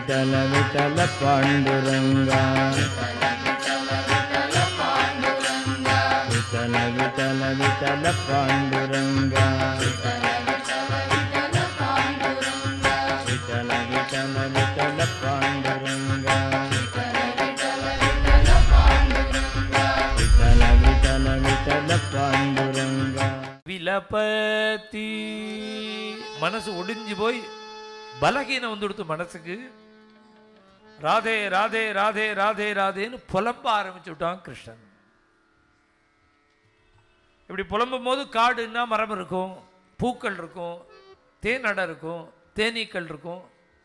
விட்டல விட்டல பாண்டுரங்கா விட்டல விட்டல விட்டல பாண்டுரங்கா விட்டல விட்டல விட்டல பாண்டுரங்கா விட்டல விட்டல விட்டல பாண்டுரங்கா விலபதி மனசு ஒடிஞ்சு போய் பலகீனம் வந்து கொடுத்து மனசுக்கு ராதே ராதே ராதே ராதே ராதேன்னு புலம்ப ஆரம்பிச்சு விட்டான் கிருஷ்ணன் இப்படி புலம்பும் போது காடுன்னா மரம் இருக்கும் பூக்கள் இருக்கும் தேனடை இருக்கும் தேனீக்கள் இருக்கும்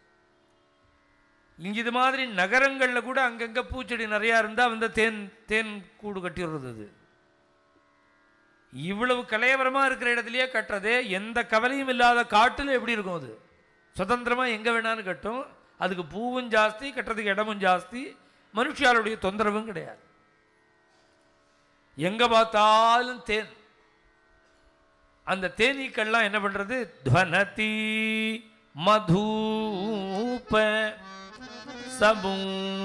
இங்க இது மாதிரி நகரங்கள்ல கூட அங்கங்க பூச்செடி நிறையா இருந்தா வந்து தேன் தேன் கூடு கட்டிடுறது அது இவ்வளவு கலையவரமா இருக்கிற இடத்துலயே கட்டுறதே எந்த கவலையும் இல்லாத காட்டுல எப்படி இருக்கும் அது சுதந்திரமா எங்க வேணாலும் கட்டும் அதுக்கு பூவும் ஜாஸ்தி கட்டுறதுக்கு இடமும் ஜாஸ்தி மனுஷியாளுடைய தொந்தரவும் கிடையாது எங்க பார்த்தாலும் தேன் அந்த தேனீக்கள்லாம் என்ன பண்றது துவனதி மதூப சபூ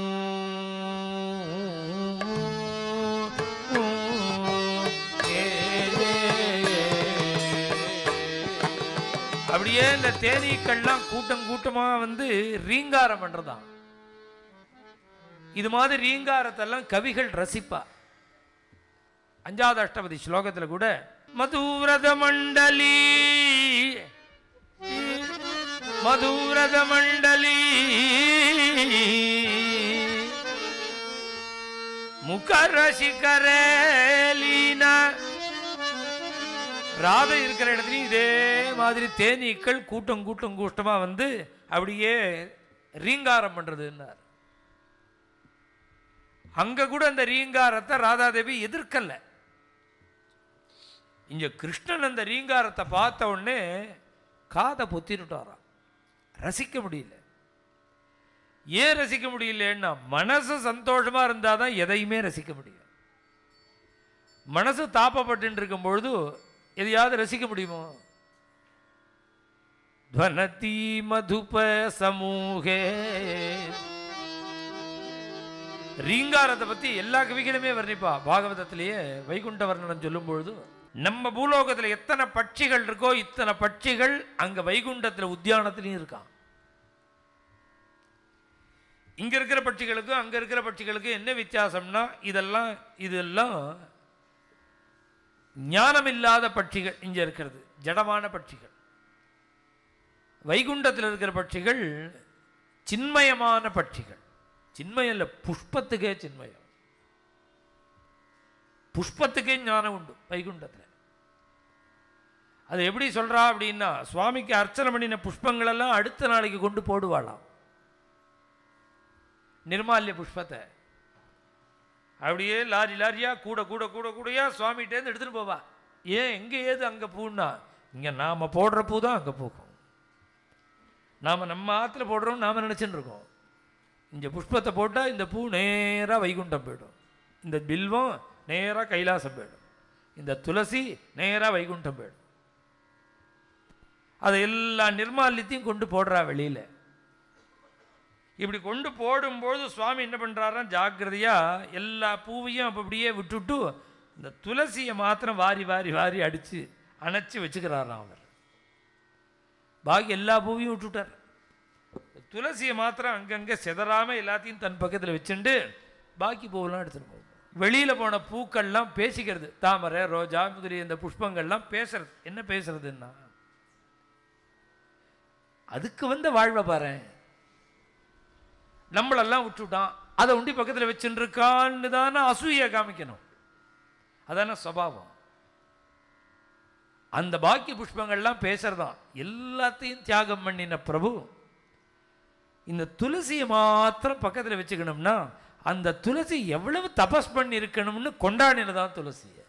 அப்படியே இந்த தேனீக்கள்லாம் கூட்டம் கூட்டமா வந்து ரீங்காரம் பண்றதாம் இது மாதிரி ரீங்காரத்தெல்லாம் கவிகள் ரசிப்பா அஞ்சாவது அஷ்டபதி ஸ்லோகத்துல கூட மதுவிரத மண்டலி மதுவிரத மண்டலி முகரசிகரலீனா ராதை இருக்கிற இடத்துலையும் இதே மாதிரி தேனீக்கள் கூட்டம் கூட்டம் கூட்டமா வந்து அப்படியே ரீங்காரம் பண்றதுன்னார் அங்க கூட அந்த ரீங்காரத்தை ராதாதேவி எதிர்க்கல இங்க கிருஷ்ணன் அந்த ரீங்காரத்தை பார்த்த உடனே காதை பொத்திட்டுட்டாராம் ரசிக்க முடியல ஏன் ரசிக்க முடியலன்னா மனசு சந்தோஷமா இருந்தாதான் எதையுமே ரசிக்க முடியும் மனசு தாப்பப்பட்டு இருக்கும் பொழுது எதையாவது ரசிக்க முடியுமோ துவனதி மதுப சமூகே ரீங்காரத்தை பத்தி எல்லா கவிகளுமே வர்ணிப்பா பாகவதத்திலேயே வைகுண்ட வர்ணனம் சொல்லும் பொழுது நம்ம பூலோகத்துல எத்தனை பட்சிகள் இருக்கோ இத்தனை பட்சிகள் அங்க வைகுண்டத்துல உத்தியானத்திலையும் இருக்கான் இங்க இருக்கிற பட்சிகளுக்கும் அங்க இருக்கிற பட்சிகளுக்கும் என்ன வித்தியாசம்னா இதெல்லாம் இதெல்லாம் ஞானம் இல்லாத பட்சிகள் இங்க இருக்கிறது ஜடமான பட்சிகள் வைகுண்டத்தில் இருக்கிற பட்சிகள் சின்மயமான பட்சிகள் சின்மயம் இல்லை புஷ்பத்துக்கே சின்மயம் புஷ்பத்துக்கே ஞானம் உண்டு வைகுண்டத்தில் அது எப்படி சொல்றா அப்படின்னா சுவாமிக்கு அர்ச்சனை பண்ணின புஷ்பங்கள் எல்லாம் அடுத்த நாளைக்கு கொண்டு போடுவாளாம் நிர்மால்ய புஷ்பத்தை அப்படியே லாரி லாரியா கூட கூட கூட கூடயா சுவாமிகிட்டேருந்து எடுத்துட்டு போவா ஏன் எங்க ஏது அங்க பூன்னா இங்க நாம போடுற பூ தான் அங்க பூக்கும் நாம நம்ம ஆத்துல போடுறோம் நாம நினைச்சுட்டு இருக்கோம் இந்த புஷ்பத்தை போட்டா இந்த பூ நேரா வைகுண்டம் போயிடும் இந்த பில்வம் நேரா கைலாசம் போயிடும் இந்த துளசி நேரா வைகுண்டம் போயிடும் அதை எல்லா நிர்மால்யத்தையும் கொண்டு போடுறா வெளியில இப்படி கொண்டு போடும்போது சுவாமி என்ன பண்ணுறாராம் ஜாக்கிரதையா எல்லா பூவையும் அப்ப அப்படியே விட்டுட்டு இந்த துளசியை மாத்திரம் வாரி வாரி வாரி அடித்து அணைச்சி வச்சுக்கிறாராம் அவர் பாக்கி எல்லா பூவையும் விட்டுட்டார் துளசியை மாத்திரம் அங்கங்கே சிதறாம எல்லாத்தையும் தன் பக்கத்தில் வச்சுண்டு பாக்கி பூவெல்லாம் எடுத்துட்டு போகும் வெளியில் போன பூக்கள்லாம் பேசிக்கிறது தாமரை ரோஜா முதலிய இந்த புஷ்பங்கள்லாம் பேசுறது என்ன பேசுறதுன்னா அதுக்கு வந்த வாழ்வை பாரேன் நம்மளெல்லாம் விட்டுட்டான் அதை உண்டி பக்கத்தில் வச்சுட்டு இருக்கான்னு தானே அசூயை காமிக்கணும் அதான சுபாவம் அந்த பாக்கி புஷ்பங்கள்லாம் பேசுறதாம் எல்லாத்தையும் தியாகம் பண்ணின பிரபு இந்த துளசியை மாத்திரம் பக்கத்தில் வச்சுக்கணும்னா அந்த துளசி எவ்வளவு தபஸ் பண்ணி இருக்கணும்னு கொண்டாடினதான் துளசியை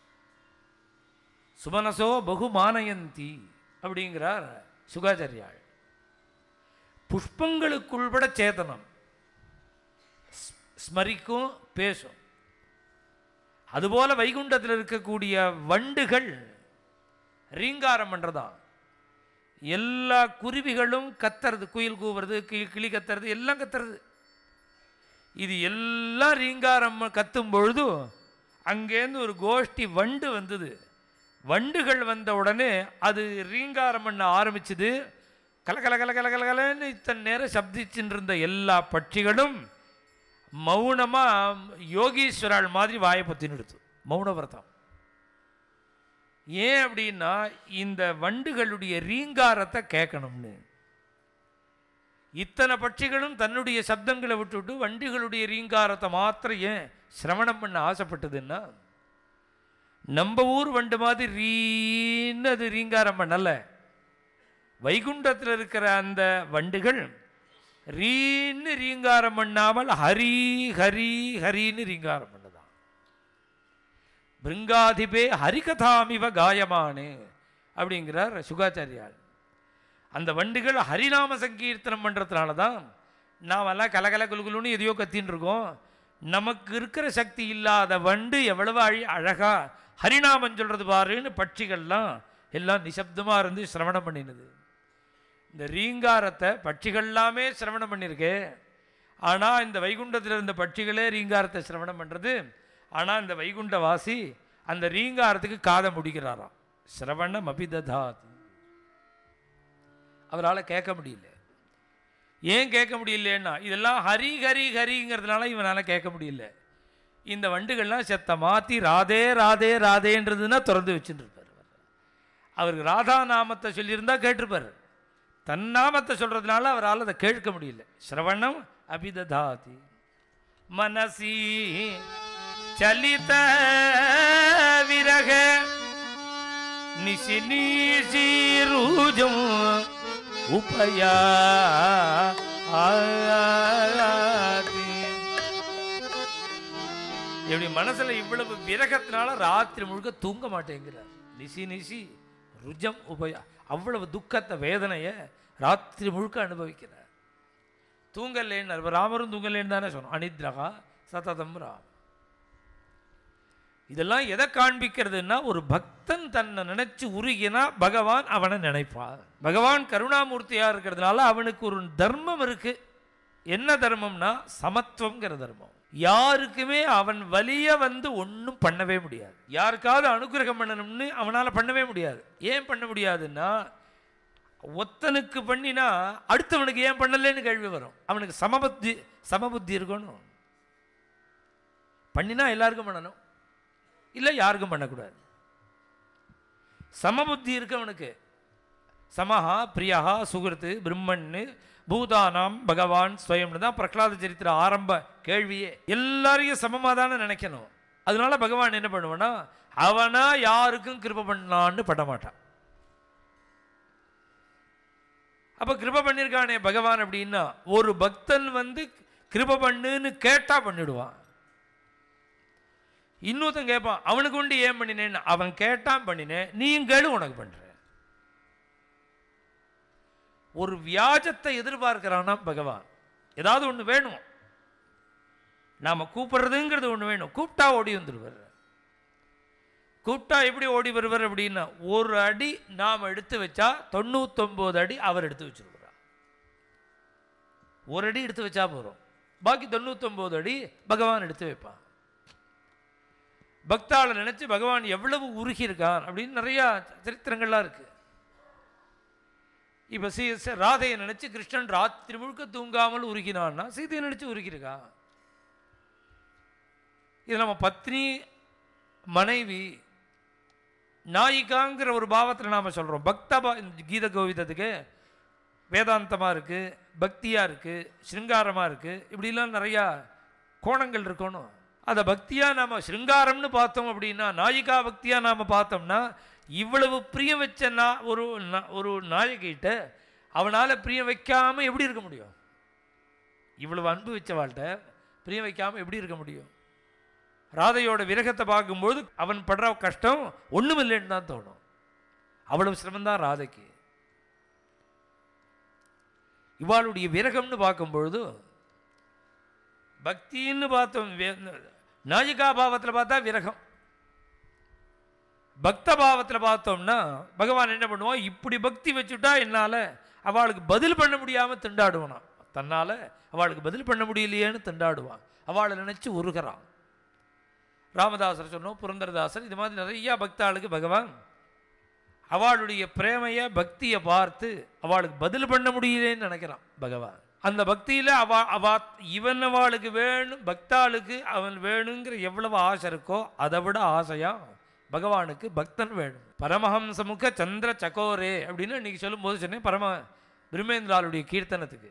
சுமனசோ பகுமானயந்தி அப்படிங்கிறார் சுகாச்சாரியாள் புஷ்பங்களுக்குள்பட சேதனம் ஸ்- ஸ்மரிக்கும் பேசும் அதுபோல வைகுண்டத்தில் இருக்கக்கூடிய வண்டுகள் ரீங்காரம் பண்றதா எல்லா குருவிகளும் கத்துறது குயில் கூவுறது கிளி கிளி கத்துறது எல்லாம் கத்துறது இது எல்லாம் ரீங்காரம் கத்தும் பொழுது அங்கேருந்து ஒரு கோஷ்டி வண்டு வந்தது வண்டுகள் வந்த உடனே அது ரீங்காரம் பண்ண ஆரம்பிச்சது கல கல கல கல கல கலன்னு இத்தனை நேரம் சப்திச்சுட்டு இருந்த எல்லா பட்சிகளும் மௌனமாக யோகீஸ்வரால் மாதிரி வாயை பற்றின்னு எடுத்து மௌன விரதம் ஏன் அப்படின்னா இந்த வண்டுகளுடைய ரீங்காரத்தை கேட்கணும்னு இத்தனை பட்சிகளும் தன்னுடைய சப்தங்களை விட்டுவிட்டு வண்டுகளுடைய ரீங்காரத்தை மாத்திரம் ஏன் சிரவணம் பண்ண ஆசைப்பட்டதுன்னா நம்ம ஊர் வண்டு மாதிரி ரீன்னு அது ரீங்காரம் பண்ணல வைகுண்டத்தில் இருக்கிற அந்த வண்டுகள் ரீன்னு ரீங்காரம் பண்ணாமல் ஹரி ஹரி ஹரின்னு ரீங்காரம் பண்ணதான் பிருங்காதிபே ஹரிகதாமிவ காயமானு அப்படிங்கிறார் சுகாச்சாரியார் அந்த வண்டுகள் ஹரிநாம சங்கீர்த்தனம் பண்ணுறதுனால தான் நாமெல்லாம் கலகல குலுகுலுன்னு எதையோ கத்தின்னு இருக்கோம் நமக்கு இருக்கிற சக்தி இல்லாத வண்டு எவ்வளவு அழி அழகா ஹரிநாமம் சொல்கிறது பாருன்னு பட்சிகள்லாம் எல்லாம் நிசப்தமாக இருந்து சிரவணம் பண்ணினது இந்த ரீங்காரத்தை பட்சிகள் எல்லாமே சிரவணம் பண்ணியிருக்கு ஆனால் இந்த வைகுண்டத்தில் இருந்த பட்சிகளே ரீங்காரத்தை சிரவணம் பண்ணுறது ஆனால் இந்த வைகுண்ட வாசி அந்த ரீங்காரத்துக்கு காதை முடிக்கிறாராம் சிரவணம் அபிததாத் அவரால் கேட்க முடியல ஏன் கேட்க முடியலன்னா இதெல்லாம் ஹரி ஹரி ஹரிங்கிறதுனால இவனால் கேட்க முடியல இந்த வண்டுகள்லாம் செத்த மாற்றி ராதே ராதே ராதேன்றதுன்னா திறந்து வச்சுட்டு இருப்பார் அவருக்கு ராதா நாமத்தை சொல்லியிருந்தா கேட்டிருப்பார் தன் நாமத்தை சொல்கிறதுனால அவரால் அதை கேட்க முடியல சிரவணம் அபிததாதி மனசி சலித விரக நிசி நீசி ரூஜம் உபயா இப்படி மனசுல இவ்வளவு விரகத்தினால ராத்திரி முழுக்க தூங்க மாட்டேங்கிறார் நிசி நிசி ருஜம் உபயா அவ்வளவு துக்கத்தை வேதனையை ராத்திரி முழுக்க அனுபவிக்கிறார் தூங்கலேன்னு இப்ப ராமரும் தூங்கலேன்னு தானே சொன்னோம் அனித்ரகா சததம் ராம் இதெல்லாம் எதை காண்பிக்கிறதுன்னா ஒரு பக்தன் தன்னை நினைச்சு உருகினா பகவான் அவனை நினைப்பான் பகவான் கருணாமூர்த்தியா இருக்கிறதுனால அவனுக்கு ஒரு தர்மம் இருக்கு என்ன தர்மம்னா சமத்துவங்கிற தர்மம் யாருக்குமே அவன் வலிய வந்து ஒன்றும் பண்ணவே முடியாது யாருக்காவது அனுகிரகம் பண்ணணும்னு அவனால் பண்ணவே முடியாது ஏன் பண்ண முடியாதுன்னா ஒத்தனுக்கு பண்ணினா அடுத்தவனுக்கு ஏன் பண்ணலைன்னு கேள்வி வரும் அவனுக்கு சமபுத்தி சமபுத்தி இருக்கணும் பண்ணினா எல்லாருக்கும் பண்ணணும் இல்லை யாருக்கும் பண்ணக்கூடாது சமபுத்தி இருக்கு அவனுக்கு சமஹா பிரியா சுகிருத்து பிரம்மன்னு பூதானாம் பகவான் ஸ்வயம்னு தான் பிரகலாத சரித்திர ஆரம்ப கேள்வியே எல்லாரையும் சமமாக தானே நினைக்கணும் அதனால பகவான் என்ன பண்ணுவான்னா அவனா யாருக்கும் கிருப பண்ணான்னு பண்ண மாட்டான் அப்போ கிருப பண்ணியிருக்கானே பகவான் அப்படின்னா ஒரு பக்தன் வந்து கிருப பண்ணுன்னு கேட்டா பண்ணிடுவான் இன்னொருத்தன் கேட்பான் அவனுக்கு உண்டு ஏன் பண்ணினேன்னு அவன் கேட்டான் பண்ணினேன் நீயும் கேளு உனக்கு பண்ற ஒரு வியாஜத்தை எதிர்பார்க்கிறானா பகவான் ஏதாவது ஒன்று வேணும் நாம் கூப்பிடுறதுங்கிறது ஒன்று வேணும் கூப்பிட்டா ஓடி வந்துடுவார் கூப்பிட்டா எப்படி ஓடி வருவார் அப்படின்னா ஒரு அடி நாம் எடுத்து வச்சா தொண்ணூத்தொம்பது அடி அவர் எடுத்து வச்சிருக்கிறார் ஒரு அடி எடுத்து வச்சா போகிறோம் பாக்கி தொண்ணூத்தொம்பது அடி பகவான் எடுத்து வைப்பான் பக்தாளை நினச்சி பகவான் எவ்வளவு உருகி இருக்கான் அப்படின்னு நிறையா சரித்திரங்கள்லாம் இருக்குது இப்போ சீ ச- ராதையை நினச்சி கிருஷ்ணன் ராத்திரி முழுக்க தூங்காமல் உருகினான்னா சீதையை நினச்சி உருகியிருக்கா இது நம்ம பத்னி மனைவி நாயிகாங்கிற ஒரு பாவத்தில் நாம் சொல்கிறோம் பக்தபா இந்த கீத கோவிதத்துக்கு வேதாந்தமாக இருக்குது பக்தியாக இருக்குது சிருங்காரமாக இருக்குது இப்படிலாம் நிறையா கோணங்கள் இருக்கணும் அதை பக்தியாக நாம் சிருங்காரம்னு பார்த்தோம் அப்படின்னா நாயிகா பக்தியாக நாம் பார்த்தோம்னா இவ்வளவு பிரியம் வச்ச நா ஒரு நா- ஒரு நாயகிட்ட அவனால் பிரியம் வைக்காமல் எப்படி இருக்க முடியும் இவ்வளவு அன்பு வச்சவாள்கிட்ட பிரியம் வைக்காமல் எப்படி இருக்க முடியும் ராதையோட விரகத்தை பார்க்கும்போது அவன் படுற கஷ்டம் ஒன்றுமில்லைன்னு தான் தோணும் அவ்வளவு சிரமம்தான் ராதைக்கு இவாளுடைய விரகம்னு பார்க்கும்பொழுது பக்தின்னு பார்த்தோம் வே- நாயிகா பாவத்தில் பார்த்தா விரகம் பக்த பாவத்தில் பார்த்தோம்னா பகவான் என்ன பண்ணுவான் இப்படி பக்தி வச்சுட்டா என்னால் அவளுக்கு பதில் பண்ண முடியாமல் திண்டாடுவானாம் தன்னால் அவளுக்கு பதில் பண்ண முடியலையேன்னு திண்டாடுவான் அவளை நினச்சி உருகிறான் ராமதாசர் சொன்னோம் புரந்தரதாசர் இது மாதிரி நிறையா பக்தாளுக்கு பகவான் அவளுடைய பிரேமைய பக்தியை பார்த்து அவளுக்கு பதில் பண்ண முடியலேன்னு நினைக்கிறான் பகவான் அந்த பக்தியில் அவ அவ இவன் அவளுக்கு வேணும் பக்தாளுக்கு அவன் வேணுங்கிற எவ்வளவு ஆசை இருக்கோ அதை விட ஆசையா பகவானுக்கு பக்தன் வேணும் பரமஹம்சமுக சந்திர சகோரே அப்படின்னு இன்னைக்கு சொல்லும்போது சொன்னேன் பரம பிரம்மேந்திராளுடைய கீர்த்தனத்துக்கு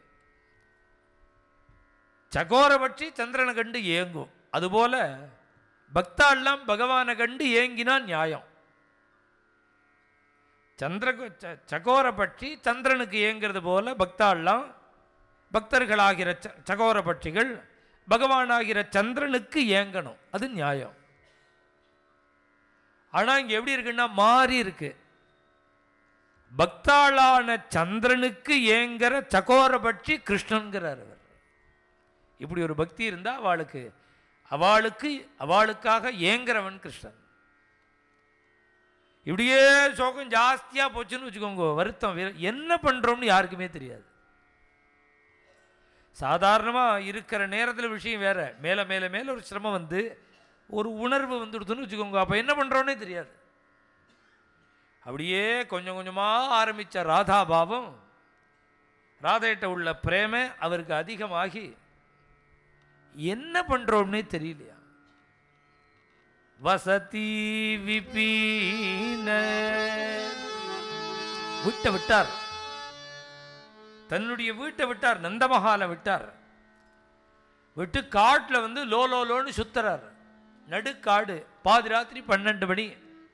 சகோரபட்சி சந்திரனை கண்டு ஏங்கும் அதுபோல பக்தாள்லாம் பகவானை கண்டு ஏங்கினா நியாயம் சந்திர ச- சகோர பட்சி சந்திரனுக்கு ஏங்கிறது போல பக்தாள்லாம் பக்தர்களாகிற ச- சகோர பட்சிகள் பகவானாகிற சந்திரனுக்கு ஏங்கணும் அது நியாயம் ஆனால் இங்கே எப்படி இருக்குன்னா மாறி இருக்கு பக்தாளான சந்திரனுக்கு ஏங்குற சகோர பட்சி கிருஷ்ணன்கிறார் அவர் இப்படி ஒரு பக்தி இருந்தால் அவளுக்கு அவளுக்கு அவளுக்காக ஏங்குறவன் கிருஷ்ணன் இப்படியே சோகம் ஜாஸ்தியாக போச்சுன்னு வச்சுக்கோங்க வருத்தம் வே- என்ன பண்ணுறோம்னு யாருக்குமே தெரியாது சாதாரணமாக இருக்கிற நேரத்தில் விஷயம் வேற மேலே மேலே மேலே ஒரு சிரமம் வந்து ஒரு உணர்வு வந்துடுதுன்னு வச்சுக்கோங்க அப்போ என்ன பண்ணுறோன்னே தெரியாது அப்படியே கொஞ்சம் கொஞ்சமாக ஆரம்பித்த ராதா பாவம் ராதையிட்ட உள்ள பிரேமை அவருக்கு அதிகமாகி என்ன பண்ணுறோம்னே தெரியலையா வசதி விபீன விட்ட விட்டார் தன்னுடைய வீட்டை விட்டார் நந்தமகாலை விட்டார் விட்டு காட்டில் வந்து லோ லோ லோன்னு சுத்துறார் நடுக்காடு பாதி ராத்திரி பன்னெண்டு மணி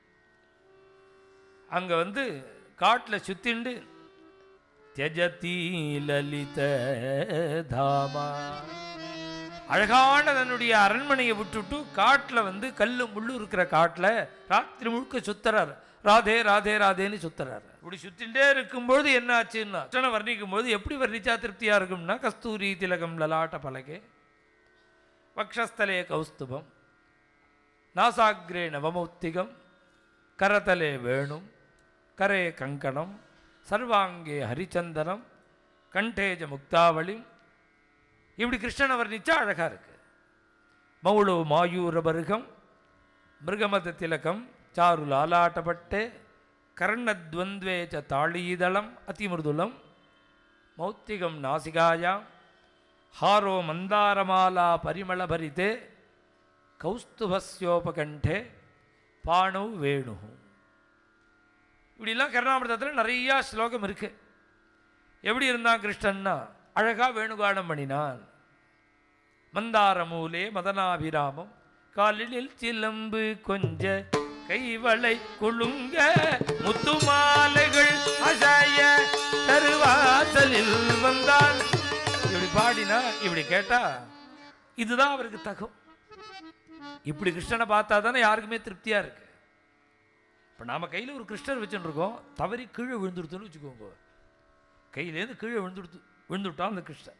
அங்கே வந்து காட்டில் சுத்திண்டு தியஜதி லலித தாமா அழகான தன்னுடைய அரண்மனையை விட்டுட்டு காட்டில் வந்து கல்லு முள்ளு இருக்கிற காட்டில் ராத்திரி முழுக்க சுத்துறார் ராதே ராதே ராதேன்னு சுத்துறாரு இப்படி சுத்திண்டே இருக்கும்போது என்ன ஆச்சுன்னா கிருஷ்ணனை வர்ணிக்கும் போது எப்படி வர்ணிச்சா திருப்தியா இருக்கும்னா கஸ்தூரி திலகம் லலாட்ட பலகே வக்ஷஸ்தலே கௌஸ்துபம் நாசாகிரே நவமௌத்திகம் கரதலே வேணும் கரே கங்கணம் சர்வாங்கே ஹரிச்சந்தனம் கண்டேஜ முக்தாவளி இப்படி கிருஷ்ணனை வர்ணிச்சா அழகா இருக்கு மௌளோ மாயூரபருகம் மிருகமத திலகம் சாரு லாலாட்டப்பட்டே கர்ணத்வந்த்வே ச தாளீதளம் அதிமிருதுலம் மௌத்திகம் நாசிகாயாம் ஹாரோ மந்தாரமாலா பரிமளபரிதே கௌஸ்துபஸ்யோபகண்டே பாணு வேணு இப்படிலாம் கருணாமிரதத்தில் நிறையா ஸ்லோகம் இருக்கு எப்படி இருந்தான் கிருஷ்ணன்னா அழகா வேணுகானம் பண்ணினான் மந்தார மூலே மதனாபிராமம் காலில் சிலம்பு கொஞ்ச கைவளை குலுங்க முத்து மாலைகள் அசைய தருவாசலில் வந்தான் இப்படி பாடினா இப்படி கேட்டா இதுதான் அவருக்கு தகும் இப்படி கிருஷ்ணனை பார்த்தா தானே யாருக்குமே திருப்தியா இருக்கு இப்போ நாம கையில் ஒரு கிருஷ்ணர் வச்சுட்டு இருக்கோம் தவறி கீழே விழுந்துடுத்துன்னு வச்சுக்கோங்க கையிலேருந்து கீழே விழுந்துடுத்து விழுந்துவிட்டான் அந்த கிருஷ்ணன்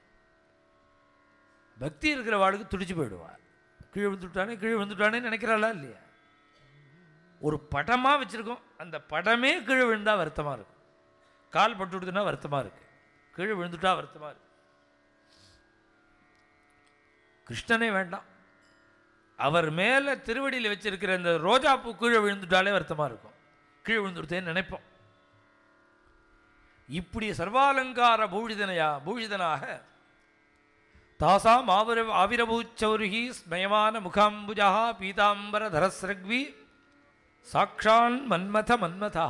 பக்தி இருக்கிற வாளுக்கு துடிச்சு போயிடுவார் கீழே விழுந்துட்டானே கீழே விழுந்துட்டானே நினைக்கிறாளா இல்லையா ஒரு படமாக வச்சுருக்கோம் அந்த படமே கீழே விழுந்தா வருத்தமாக இருக்கும் கால் பட்டு விடுதுன்னா வருத்தமாக இருக்கு கீழே விழுந்துட்டா வருத்தமாக இருக்கு கிருஷ்ணனே வேண்டாம் அவர் மேலே திருவடியில் வச்சிருக்கிற இந்த ரோஜாப்பூ கீழே விழுந்துட்டாலே வருத்தமாக இருக்கும் கீழே விழுந்துடுத்தேன்னு நினைப்போம் இப்படி சர்வாலங்கார பூஷிதனையா பூஷிதனாக தாசாம் ஆவிர ஆவிரபூச்சௌருகி ஸ்மயமான முகாம்புஜா பீதாம்பர தரஸ்ரக்வி சாக்ஷான் மன்மத மன்மதா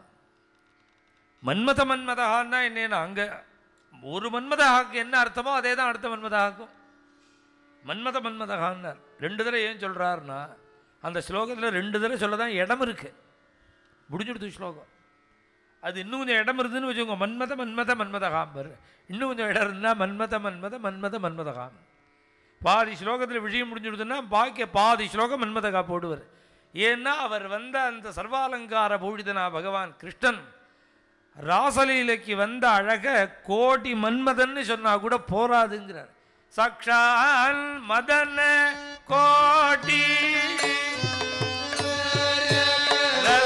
மன்மத மன்மதஹான்னா என்னன்னா அங்க ஒரு மன்மதஹாக்கு என்ன அர்த்தமோ அதே தான் அடுத்த மன்மதஹாக்கும் மன்மத மன்மதஹான்னார் ரெண்டு தடவை ஏன் சொல்றாருன்னா அந்த ஸ்லோகத்தில் ரெண்டு தடவை சொல்ல தான் இடம் இருக்கு முடிஞ்சுடுது ஸ்லோகம் அது இன்னும் கொஞ்சம் இடம் இருந்துன்னு வச்சுக்கோங்க மன்மத மன்மத மன்மதகாம் வரு இன்னும் கொஞ்சம் இடம் இருந்தால் மன்மத மன்மத மன்மத மன்மதகாம் பாதி ஸ்லோகத்தில் விஷயம் முடிஞ்சுடுதுன்னா பாக்கிய பாதி ஸ்லோகம் மன்மதகா போடுவார் ஏன்னா அவர் வந்த அந்த சர்வாலங்கார பூழிதனா பகவான் கிருஷ்ணன் ராசலீலைக்கு வந்த அழக கோடி மன்மதன்னு சொன்னா கூட போராதுங்கிறார் சாக்ஷால் மதன கோடி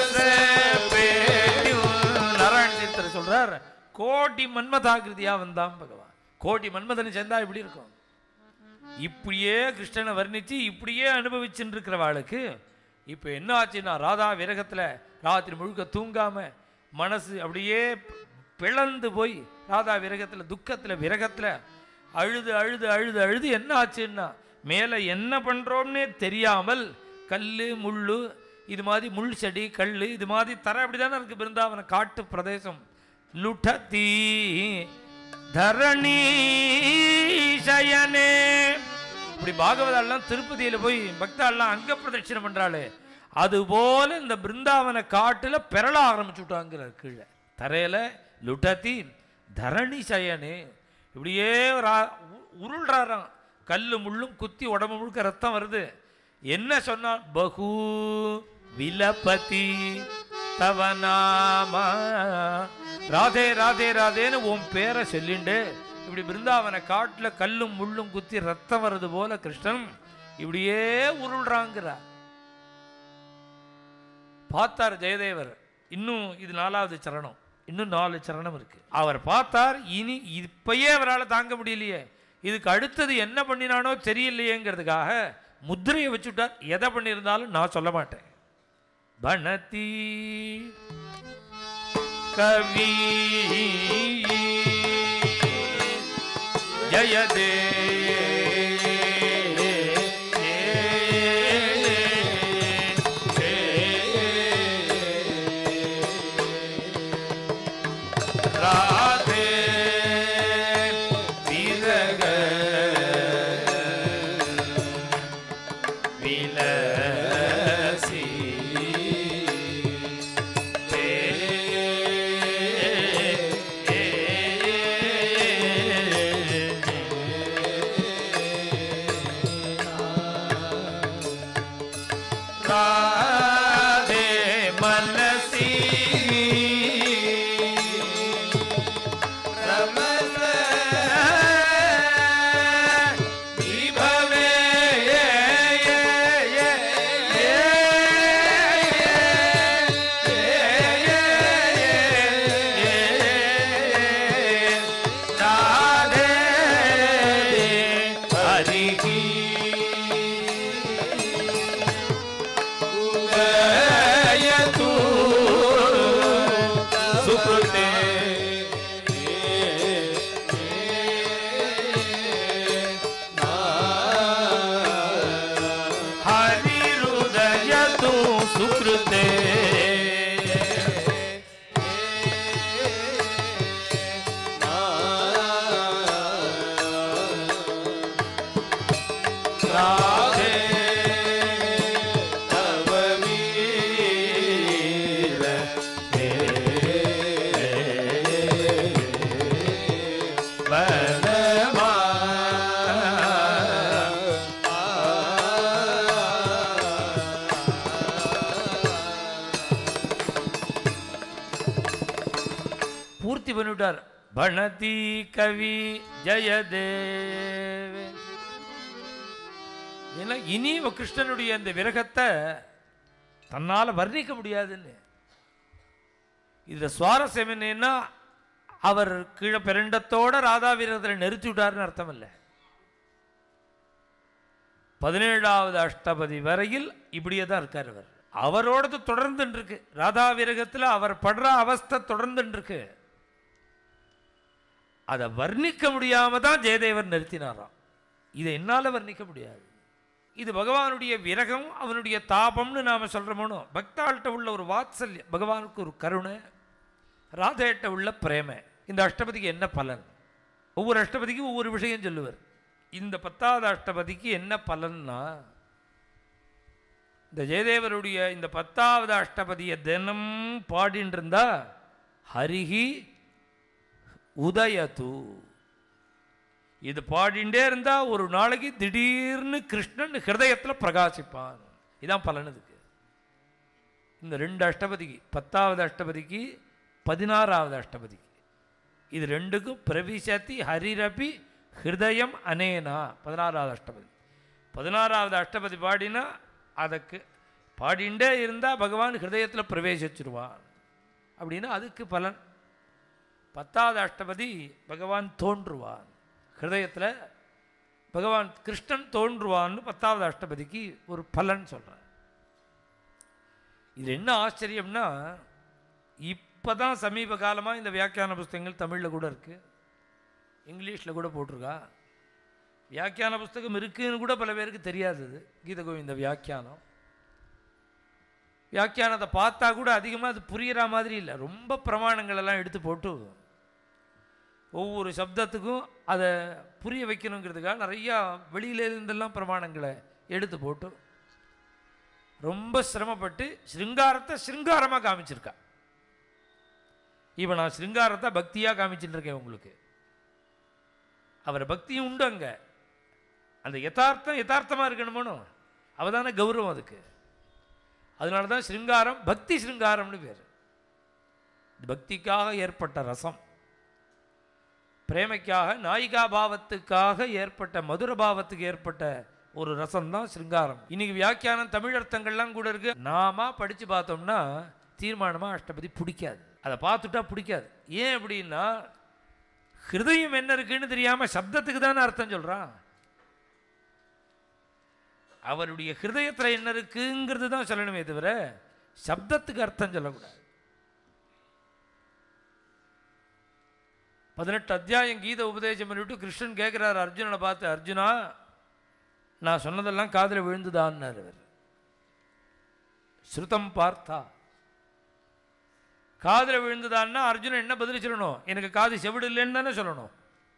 சொல்றார் கோடி மன்மதாகிருதியா வந்தான் பகவான் கோடி மன்மதனை சேர்ந்தா இப்படி இருக்கும் இப்படியே கிருஷ்ணனை வர்ணித்து இப்படியே அனுபவிச்சுட்டு இருக்கிறவாளுக்கு இப்போ என்ன ஆச்சுன்னா ராதா விரகத்தில் ராத்திரி முழுக்க தூங்காம மனசு அப்படியே பிளந்து போய் ராதா விரகத்தில் துக்கத்தில் விரகத்தில் அழுது அழுது அழுது அழுது என்ன ஆச்சுன்னா மேலே என்ன பண்ணுறோன்னே தெரியாமல் கல் முள் இது மாதிரி முள் செடி கல் இது மாதிரி தர அப்படி தானே இருக்குது பிருந்தாவன காட்டு பிரதேசம் லுட்டதி தரணி சயனே இப்படி பாகவதாலாம் திருப்பதியில் போய் பக்தாலாம் அங்க பிரதட்சிணம் பண்றாளே அதுபோல இந்த பிருந்தாவன காட்டுல பெறல ஆரம்பிச்சு விட்டாங்கிறார் கீழே தரையில லுட்டத்தி தரணி சயனே இப்படியே ரா- உ- உருள்றாராம் கல்லு முள்ளும் குத்தி உடம்பு முழுக்க ரத்தம் வருது என்ன சொன்னா பகு விலபதி தவநாமா ராதே ராதே ராதேன்னு உன் பேரை சொல்லிண்டு இப்படி பிருந்தாவன காட்டுல கல்லும் முள்ளும் குத்தி ரத்தம் வருது போல கிருஷ்ணன் இப்படியே உருள்றாங்கிறா பார்த்தார் ஜெயதேவர் இன்னும் இது நாலாவது சரணம் இன்னும் நாலு சரணம் இருக்கு அவர் பார்த்தார் இனி இப்பயே அவரால் தாங்க முடியலையே இதுக்கு அடுத்தது என்ன பண்ணினானோ தெரியலையேங்கிறதுக்காக முத்திரையை வச்சுட்டார் எதை பண்ணியிருந்தாலும் நான் சொல்ல மாட்டேன் பணதி கவி ஜயதே ராதே விரக விலசி ராதே மனசி ரமண விபவே ராதே ஹரிகி உதயது சுக்ருதே हरिहृदयतु सुकृते राधे तव वीर பூர்த்தி பண்ணிவிட்டார் பணதி கவி ஜெயதேவ ஏன்னா இனி இவ கிருஷ்ணனுடைய அந்த விரகத்தை தன்னால் வர்ணிக்க முடியாதுன்னு இதில் சுவாரஸ்யம் என்னன்னா அவர் கீழே பெருண்டத்தோட ராதா வீரத்தில் நிறுத்தி விட்டாருன்னு அர்த்தம் இல்லை பதினேழாவது அஷ்டபதி வரையில் இப்படியே தான் இருக்கார் அவர் அவரோடது தொடர்ந்துன்னு இருக்கு ராதா விரகத்தில் அவர் படுற அவஸ்தை தொடர்ந்துன்னு இருக்கு அதை வர்ணிக்க முடியாம தான் ஜெயதேவர் நிறுத்தினாராம் இதை என்னால் வர்ணிக்க முடியாது இது பகவானுடைய விரகம் அவனுடைய தாபம்னு நாம் சொல்கிறோமோ பக்தாள்கிட்ட உள்ள ஒரு வாத்சல்யம் பகவானுக்கு ஒரு கருணை ராதேட்ட உள்ள பிரேமை இந்த அஷ்டபதிக்கு என்ன பலன் ஒவ்வொரு அஷ்டபதிக்கும் ஒவ்வொரு விஷயம் சொல்லுவார் இந்த பத்தாவது அஷ்டபதிக்கு என்ன பலன்னா இந்த ஜெயதேவருடைய இந்த பத்தாவது அஷ்டபதியை தினம் பாடின்னு இருந்தா ஹரிஹி உதயது இது பாடிண்டே இருந்தா ஒரு நாளைக்கு திடீர்னு கிருஷ்ணன் ஹிருதயத்தில் பிரகாசிப்பான் இதான் பலன் இதுக்கு இந்த ரெண்டு அஷ்டபதிக்கு பத்தாவது அஷ்டபதிக்கு பதினாறாவது அஷ்டபதிக்கு இது ரெண்டுக்கும் பிரவிசதி ஹரிரபி ஹிருதயம் அனேனா பதினாறாவது அஷ்டபதி பதினாறாவது அஷ்டபதி பாடினா அதுக்கு பாடிண்டே இருந்தால் பகவான் ஹிருதயத்தில் பிரவேசிச்சிருவான் அப்படின்னா அதுக்கு பலன் பத்தாவது அஷ்டபதி பகவான் தோன்றுவான் ஹிருதயத்தில் பகவான் கிருஷ்ணன் தோன்றுவான்னு பத்தாவது அஷ்டபதிக்கு ஒரு பலன் சொல்கிறார் இது என்ன ஆச்சரியம்னா இப்போ தான் சமீப காலமாக இந்த வியாக்கியான புஸ்தகங்கள் தமிழில் கூட இருக்குது இங்கிலீஷில் கூட போட்டிருக்கா வியாக்கியான புஸ்தகம் இருக்குன்னு கூட பல பேருக்கு தெரியாது இது கீத கோவிந்த வியாக்கியானம் வியாக்கியானத்தை பார்த்தா கூட அதிகமாக அது புரிகிற மாதிரி இல்லை ரொம்ப பிரமாணங்கள் எல்லாம் எடுத்து போட்டு ஒவ்வொரு சப்தத்துக்கும் அதை புரிய வைக்கணுங்கிறதுக்காக நிறையா வெளியில இருந்தெல்லாம் பிரமாணங்களை எடுத்து போட்டு ரொம்ப சிரமப்பட்டு சிருங்காரத்தை சிருங்காரமாக காமிச்சிருக்கா இப்போ நான் சிருங்காரத்தை பக்தியாக காமிச்சுட்டு இருக்கேன் உங்களுக்கு அவர் பக்தியும் உண்டு அங்கே அந்த யதார்த்தம் யதார்த்தமாக இருக்கணுமோனோ அவதான கௌரவம் அதுக்கு அதனால தான் சிருங்காரம் பக்தி சிருங்காரம்னு பேர் பக்திக்காக ஏற்பட்ட ரசம் பிரேமைக்காக நாயிகா பாவத்துக்காக ஏற்பட்ட மதுர பாவத்துக்கு ஏற்பட்ட ஒரு ரசம் தான் சிருங்காரம் இன்னைக்கு வியாக்கியானம் தமிழ் அர்த்தங்கள்லாம் கூட இருக்கு நாம படித்து பார்த்தோம்னா தீர்மானமாக அஷ்டபதி பிடிக்காது அதை பார்த்துட்டா பிடிக்காது ஏன் அப்படின்னா ஹிருதயம் என்ன இருக்குன்னு தெரியாமல் சப்தத்துக்கு தானே அர்த்தம் சொல்கிறான் அவருடைய ஹிருதயத்தில் என்ன இருக்குங்கிறது தான் சொல்லணுமே தவிர சப்தத்துக்கு அர்த்தம் சொல்லக்கூடாது பதினெட்டு அத்தியாயம் கீதை உபதேசம் பண்ணிவிட்டு கிருஷ்ணன் கேட்குறாரு அர்ஜுனனை பார்த்து அர்ஜுனா நான் சொன்னதெல்லாம் காதில் விழுந்துதான்னார் அவர் ஸ்ருதம் பார்த்தா காதில் விழுந்துதான்னா அர்ஜுனன் என்ன பதில் சொல்லணும் எனக்கு காது செவிடு இல்லைன்னு தானே சொல்லணும்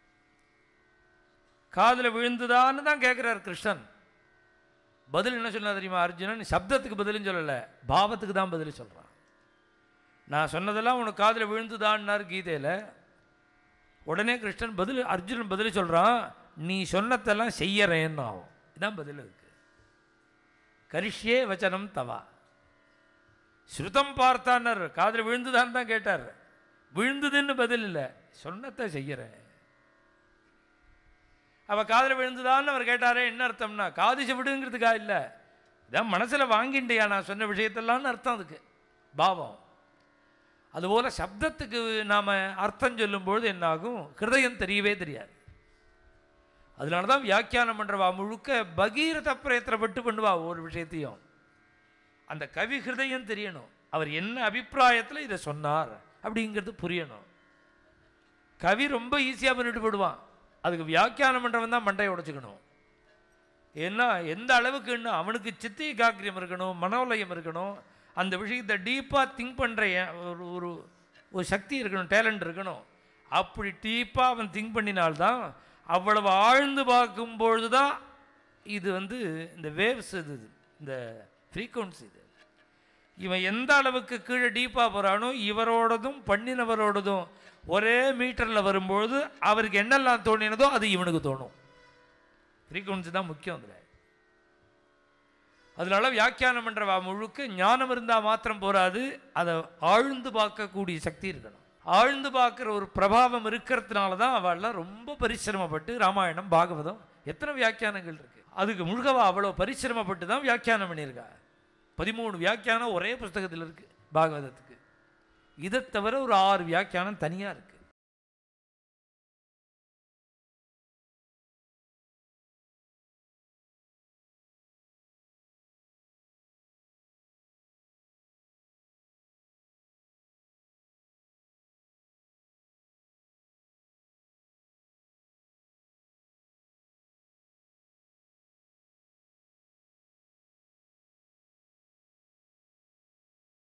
காதில் விழுந்துதான்னு தான் கேட்குறார் கிருஷ்ணன் பதில் என்ன சொன்னா தெரியுமா அர்ஜுனன் சப்தத்துக்கு பதிலும் சொல்லலை பாவத்துக்கு தான் பதில் சொல்கிறான் நான் சொன்னதெல்லாம் உனக்கு காதில் விழுந்துதான்னார் கீதையில் உடனே கிருஷ்ணன் பதில் அர்ஜுனன் பதில் சொல்கிறான் நீ சொன்னதெல்லாம் செய்யறேன்னு ஆகும் இதான் பதில் இருக்கு கரிஷ்யே வச்சனம் தவா ஸ்ருதம் பார்த்தான்னார் காதில் விழுந்துதான்னு தான் கேட்டார் விழுந்ததுன்னு பதில் இல்லை சொன்னத்தை செய்யறேன் அவள் காதில் விழுந்துதான்னு அவர் கேட்டாரே என்ன அர்த்தம்னா காது செவிடுங்கிறதுக்கா இல்லை இதான் மனசில் வாங்கிண்டியா நான் சொன்ன விஷயத்தெல்லாம்னு அர்த்தம் அதுக்கு பாவம் அதுபோல் சப்தத்துக்கு நாம் அர்த்தம் சொல்லும்பொழுது என்னாகும் ஹிருதயம் தெரியவே தெரியாது அதனால தான் வியாக்கியானம் பண்ணுறவா முழுக்க பகீரத பிரயத்தனப்பட்டு பண்ணுவா ஒவ்வொரு விஷயத்தையும் அந்த கவி ஹிருதயம் தெரியணும் அவர் என்ன அபிப்பிராயத்தில் இதை சொன்னார் அப்படிங்கிறது புரியணும் கவி ரொம்ப ஈஸியாக பண்ணிட்டு போடுவான் அதுக்கு வியாக்கியானம் பண்ணுறவன் தான் மண்டையை உடைச்சிக்கணும் ஏன்னா எந்த அளவுக்குன்னு அவனுக்கு சித்தி காக்கிரியம் இருக்கணும் மனோலயம் இருக்கணும் அந்த விஷயத்தை டீப்பாக திங்க் பண்ணுற ஒரு ஒரு ஒரு சக்தி இருக்கணும் டேலண்ட் இருக்கணும் அப்படி டீப்பாக அவன் திங்க் பண்ணினால்தான் அவ்வளவு ஆழ்ந்து பார்க்கும்பொழுது தான் இது வந்து இந்த வேவ்ஸ் இது இந்த ஃப்ரீக்குவன்சி இது இவன் எந்த அளவுக்கு கீழே டீப்பாக போகிறானோ இவரோடதும் பண்ணினவரோடதும் ஒரே மீட்டரில் வரும்பொழுது அவருக்கு என்னெல்லாம் தோணினதோ அது இவனுக்கு தோணும் ஃப்ரீக்குவன்சி தான் முக்கியம் அதில் அதனால வியாக்கியானம் பண்ணுறவா முழுக்க ஞானம் இருந்தால் மாத்திரம் போராது அதை ஆழ்ந்து பார்க்கக்கூடிய சக்தி இருக்கணும் ஆழ்ந்து பார்க்குற ஒரு பிரபாவம் இருக்கிறதுனால தான் அவள்லாம் ரொம்ப பரிசிரமப்பட்டு ராமாயணம் பாகவதம் எத்தனை வியாக்கியானங்கள் இருக்குது அதுக்கு முழுகவா அவ்வளோ பரிசிரமப்பட்டு தான் வியாக்கியானம் பண்ணியிருக்கா பதிமூணு வியாக்கியானம் ஒரே புஸ்தகத்தில் இருக்குது பாகவதத்துக்கு இதை தவிர ஒரு ஆறு வியாக்கியானம் தனியாக இருக்குது